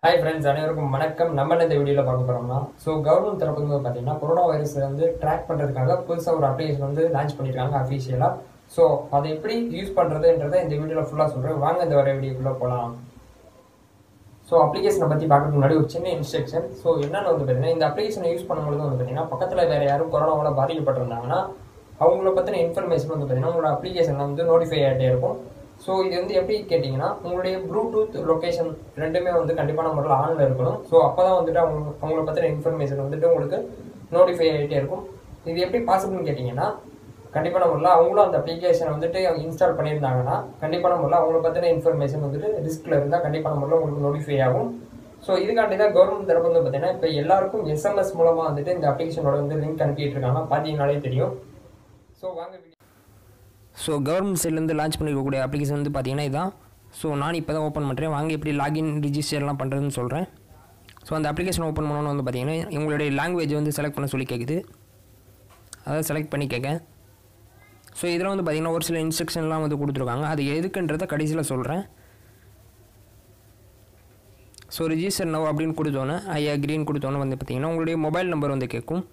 hi friends அனைவருக்கும் வணக்கம் நம்ம என்ன இந்த வீடியோவில் பார்க்க போகிறோம்னா ஸோ கவர்மெண்ட் தரப்பு வந்து பார்த்தீங்கன்னா கொரோனா வைரஸ் வந்து ட்ராக் பண்ணுறதுக்காக புதுசாக ஒரு அப்ளிகேஷன் வந்து லான்ச் பண்ணியிருக்காங்க அஃபீஷியலாக ஸோ அதை எப்படி யூஸ் பண்ணுறதுன்றதை இந்த வீடியோவில் ஃபுல்லாக சொல்கிறேன் வாங்க இந்த வர வீடியோக்குள்ளே போகலாம் ஸோ அப்ளிகேஷனை பற்றி பார்க்கறதுக்கு முன்னாடி ஒரு சின்ன இன்ஸ்ட்ரக்ஷன் ஸோ என்னென்னு வந்து பார்த்தீங்கன்னா இந்த அப்ளிகேஷனை யூஸ் பண்ணும்போது வந்து பார்த்தீங்கன்னா பக்கத்தில் வேறு யாரும் கொரோனாவால் பாதிக்கப்பட்டிருந்தாங்கன்னா அவங்கள பற்றின இன்ஃபர்மேஷன் வந்து பார்த்தீங்கன்னா உங்களோட அப்ளிகேஷனில் வந்து நோட்டிஃபை ஆகிட்டே இருக்கும் ஸோ இது வந்து எப்படி கேட்டிங்கன்னா உங்களுடைய ப்ளூடூத் லொக்கேஷன் ரெண்டுமே வந்து கண்டிப்பான முறையில் ஆனில் இருக்கணும் ஸோ அப்போ தான் வந்துட்டு அவங்க அவங்கள பற்றின இன்ஃபர்மேஷன் வந்துட்டு உங்களுக்கு நோட்டிஃபை ஆகிட்டே இருக்கும் இது எப்படி பாசிபிள்னு கேட்டிங்கன்னா கண்டிப்பான முறையில் அவங்களும் அந்த அப்ளிகேஷனை வந்துட்டு இன்ஸ்டால் பண்ணியிருந்தாங்கன்னா கண்டிப்பான முறையில் அவங்கள பற்றின இன்ஃபர்மேஷன் வந்துட்டு ரிஸ்கில் இருந்தால் கண்டிப்பான முறையில் உங்களுக்கு நோட்டிஃபை ஆகும் ஸோ இதுக்காண்டி தான் கவர்மெண்ட் தரப்பு வந்து பார்த்தீங்கன்னா இப்போ எல்லாருக்கும் எஸ்எம்எஸ் மூலமாக வந்துட்டு இந்த அப்ளிகேஷனோட வந்து லிங்க் அனுப்பிட்டு இருக்காங்க பார்த்தீங்கனாலே தெரியும் ஸோ வாங்க video- ஸோ கவர்மெண்ட் சைட்லேருந்து லான்ச் பண்ணிருக்கக்கூடிய அப்ளிகேஷன் வந்து பார்த்தீங்கன்னா இதான் ஸோ நான் இப்போ தான் ஓப்பன் பண்ணுறேன் வாங்க எப்படி லாகின் ரிஜிஸ்டர்லாம் பண்ணுறதுன்னு சொல்கிறேன் ஸோ அந்த அப்ளிகேஷன் ஓப்பன் பண்ணணும்னு வந்து பார்த்தீங்கன்னா உங்களுடைய லாங்குவேஜ் வந்து செலக்ட் பண்ண சொல்லி கேட்குது அதை செலக்ட் பண்ணி கேட்க ஸோ இதில் வந்து பார்த்தீங்கன்னா ஒரு சில இன்ஸ்ட்ரக்ஷன்லாம் வந்து கொடுத்துருக்காங்க அது எதுக்குன்றதை கடைசியில் சொல்கிறேன் ஸோ ரிஜிஸ்டர் நவ் அப்படின்னு கொடுத்தோன்னே ஐ அக்ரின்னு கொடுத்தோன்னே வந்து பார்த்தீங்கன்னா உங்களுடைய மொபைல் நம்பர் வந்து கேட்கும்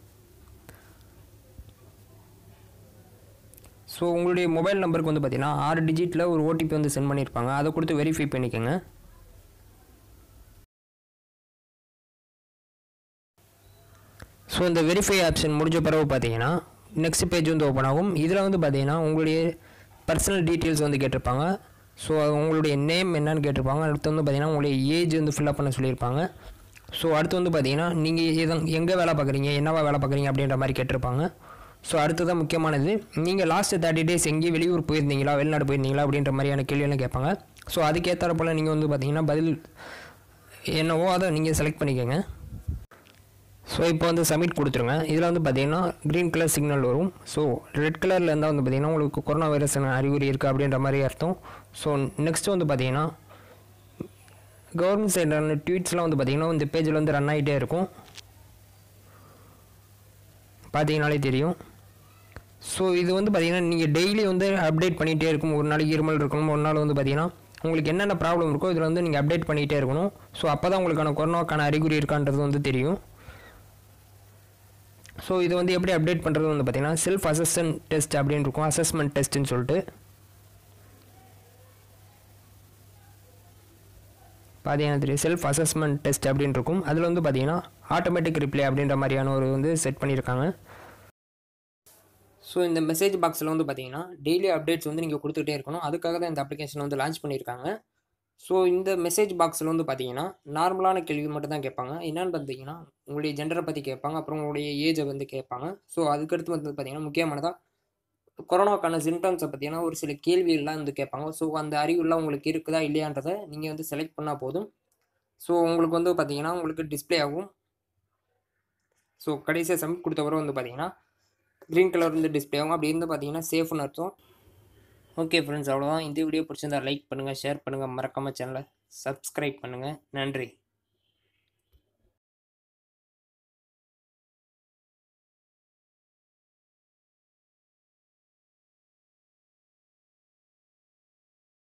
ஸோ உங்களுடைய மொபைல் நம்பருக்கு வந்து பார்த்தீங்கன்னா ஆறு டிஜிட்டில் ஒரு ஓடிபி வந்து சென்ட் பண்ணியிருப்பாங்க அதை கொடுத்து வெரிஃபை பண்ணிக்கோங்க ஸோ இந்த வெரிஃபை ஆப்ஷன் முடிஞ்ச பிறகு பார்த்தீங்கன்னா நெக்ஸ்ட் பேஜ் வந்து ஓப்பன் ஆகும் இதில் வந்து பார்த்தீங்கன்னா உங்களுடைய பர்சனல் டீட்டெயில்ஸ் வந்து கேட்டிருப்பாங்க ஸோ உங்களுடைய நேம் என்னன்னு கேட்டிருப்பாங்க அடுத்து வந்து பார்த்தீங்கன்னா உங்களுடைய ஏஜ் வந்து ஃபில்அப் பண்ண சொல்லியிருப்பாங்க ஸோ அடுத்து வந்து பார்த்தீங்கன்னா நீங்கள் எதங் எங்கே வேலை பார்க்குறீங்க என்னவா வேலை பார்க்குறீங்க அப்படின்ற மாதிரி கேட்டிருப்பாங்க ஸோ அடுத்ததான் முக்கியமானது நீங்கள் லாஸ்ட் தேர்ட்டி டேஸ் எங்கேயும் வெளியூர் போயிருந்தீங்களா வெளிநாடு போயிருந்தீங்களா அப்படின்ற மாதிரியான கேள்வியெல்லாம் கேட்பாங்க ஸோ அதுக்கேற்றாற போல் நீங்கள் வந்து பார்த்தீங்கன்னா பதில் என்னவோ அதை நீங்கள் செலக்ட் பண்ணிக்கோங்க ஸோ இப்போ வந்து சப்மிட் கொடுத்துருங்க இதில் வந்து பார்த்தீங்கன்னா க்ரீன் கலர் சிக்னல் வரும் ஸோ ரெட் கலரில் இருந்தால் வந்து பார்த்தீங்கன்னா உங்களுக்கு கொரோனா வைரஸ் அறிகுறி இருக்குது அப்படின்ற மாதிரி அர்த்தம் ஸோ நெக்ஸ்ட் வந்து பார்த்தீங்கன்னா கவர்மெண்ட் சைடான ட்வீட்ஸ்லாம் வந்து பார்த்தீங்கன்னா இந்த பேஜில் வந்து ரன் ஆகிட்டே இருக்கும் பார்த்தீங்கனாலே தெரியும் ஸோ இது வந்து பார்த்தீங்கன்னா நீங்கள் டெய்லி வந்து அப்டேட் பண்ணிகிட்டே இருக்கும் ஒரு நாளைக்கு இருமல் இருக்கணும் ஒரு நாள் வந்து பார்த்தீங்கன்னா உங்களுக்கு என்னென்ன ப்ராப்ளம் இருக்கோ இதில் வந்து நீங்கள் அப்டேட் பண்ணிகிட்டே இருக்கணும் ஸோ அப்போ தான் உங்களுக்கான கொரோனாக்கான அறிகுறி இருக்கான்றது வந்து தெரியும் ஸோ இது வந்து எப்படி அப்டேட் பண்ணுறது வந்து பார்த்தீங்கன்னா செல்ஃப் அசஸ்மெண்ட் டெஸ்ட் அப்படின்னு இருக்கும் அசஸ்மெண்ட் டெஸ்ட்டுன்னு சொல்லிட்டு பார்த்தீங்கன்னா தெரியும் செல்ஃப் அசஸ்மெண்ட் டெஸ்ட் அப்படின்னு இருக்கும் அதில் வந்து பார்த்தீங்கன்னா ஆட்டோமேட்டிக் ரிப்ளை அப்படின்ற மாதிரியான ஒரு வந்து செட் பண்ணியிருக்காங்க ஸோ இந்த மெசேஜ் பாக்ஸில் வந்து பார்த்தீங்கன்னா டெய்லி அப்டேட்ஸ் வந்து நீங்கள் கொடுத்துட்டே இருக்கணும் அதுக்காக தான் இந்த அப்ளிகேஷன் வந்து லான்ச் பண்ணியிருக்காங்க ஸோ இந்த மெசேஜ் பாக்ஸில் வந்து பார்த்தீங்கன்னா நார்மலான கேள்வி மட்டும் தான் கேட்பாங்க என்னென்னு பார்த்தீங்கன்னா உங்களுடைய ஜெண்டரை பற்றி கேட்பாங்க அப்புறம் உங்களுடைய ஏஜை வந்து கேட்பாங்க ஸோ அதுக்கடுத்து வந்து பார்த்தீங்கன்னா முக்கியமானதாக கொரோனாக்கான சிம்டம்ஸை பற்றியான ஒரு சில கேள்விகள்லாம் வந்து கேட்பாங்க ஸோ அந்த அறிவுலாம் உங்களுக்கு இருக்குதா இல்லையான்றதை நீங்கள் வந்து செலக்ட் பண்ணால் போதும் ஸோ உங்களுக்கு வந்து பார்த்தீங்கன்னா உங்களுக்கு டிஸ்ப்ளே ஆகும் ஸோ கடைசியாக சப்மிட் கொடுத்த பிறகு வந்து பார்த்தீங்கன்னா க்ரீன் கலர் வந்து டிஸ்ப்ளே ஆகும் அப்படி இருந்து பார்த்தீங்கன்னா சேஃப்னு அர்த்தம் ஓகே ஃப்ரெண்ட்ஸ் அவ்வளோதான் இந்த வீடியோ பிடிச்சிருந்தா லைக் பண்ணுங்கள் ஷேர் பண்ணுங்கள் மறக்காமல் சேனலை சப்ஸ்கிரைப் பண்ணுங்கள் நன்றி